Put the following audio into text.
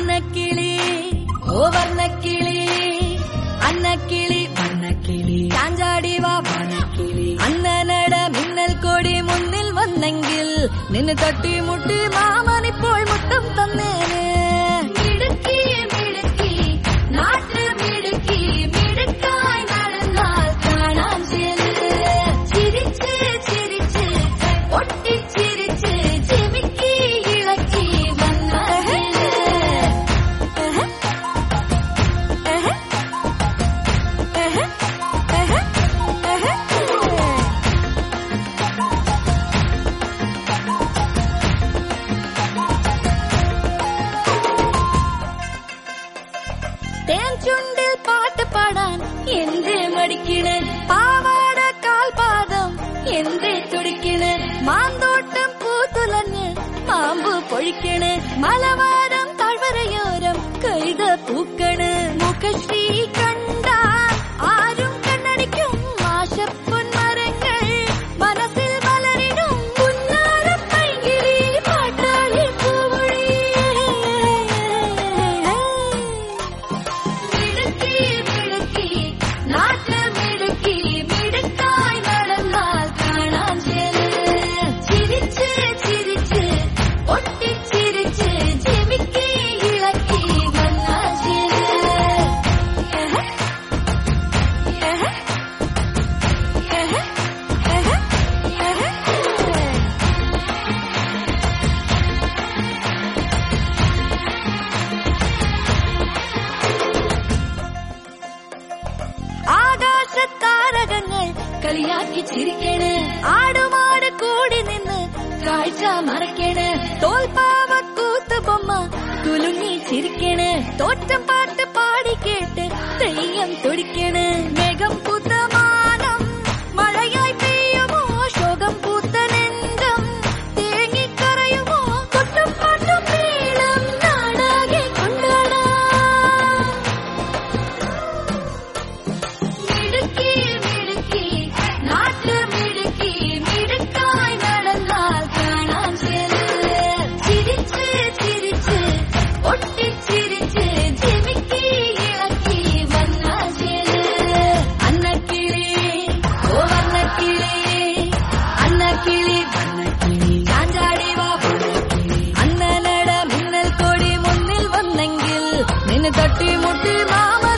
அன்னக்கிளி ஓ வர்ணக்கிளி அன்னக்கிளி வண்ணக்கிளி சாஞ்சாடி வா வனக்கிளி அண்ணனட மின்னல் கொடி முன்னில் வந்தங்கில் நின்னு தட்டி முட்டி மாமனி போல் முத்தம் தந்தேனே மிடுக்கி மிடுக்கி நாட்டு மிடுக்கி மிடுக்காய் நடந்தால் காணாம் செல்லு சிரிச்சு சிரிச்சு ஒட்டி சிரிச்சு ஜிமிக்கி இழக்கி வந்தாரு தேன் சுண்டில் பாட்டு பாடான் எந்தே மடிக்கின பாவாட கால் பாதம் எந்தே துடிக்கின மாந்தோட்டம் பூத்துலன்னு மாம்பு பொழிக்கின மலவாரம் தாழ்வரையோரம் கைத பூக்கணு முகஸ்ரீ கண்டா ஆரும் கண்ணடிக்கும் ஆசப்பொன் மரங்கள் மனசில் மலரிடும் புன்னார பைங்கிரி பாட்டாளி பூவொழி மிடுக்கி மிடுக்கி நாட்டு மிடுக்கி மிடுக்காய் நடந்தால் காணாம் செல்லு சிரிச்சு சிரிச்சு ஒட்டி சிரிச்சு ஜிமிக்கி இலக்கி வந்தா செல்லு ആകാശ താരകങ്ങൾ കളിയാക്കി ചിരിക്കണ് ആടുമാട് കൂടി നിന്ന് കാഴ്ച മറക്കണ് തോൽപ്പാവ കൂത്ത് ബൊമ്മ കുലുങ്ങി ചിരിക്കണ് തോറ്റം പാട്ട് പാടി കേട്ട് തെയ്യം തുടിക്കണ് മേഘം പൂത്ത മാനം മഴയായി പെയ്യുമോ ശോകം പൂത്ത നെഞ്ചം തേങ്ങിക്കറയുമോ കൊട്ടും പാട്ടും നീളം നാടാകെ കൊണ്ടാടാം மிடுக்கி மிடுக்கி நாட்டு மிடுக்கி மிடுக்காய் நடந்தால் காணாம் செல்லு சிரிச்சு சிரிச்சு ஒட்டி சிரிச்சு ஜிமிக்கி இலக்கி வந்தா செல்லு அன்னக்கிளி ஓ வண்ணக்கிளி அன்னக்கிளி வண்ணக்கிளி காஞ்சாடி வா வண்ணக்கிளி அண்ணனட மின்னல் கொடி முன்னில் வந்தங்கில் நின்னு தட்டி முட்டி மாம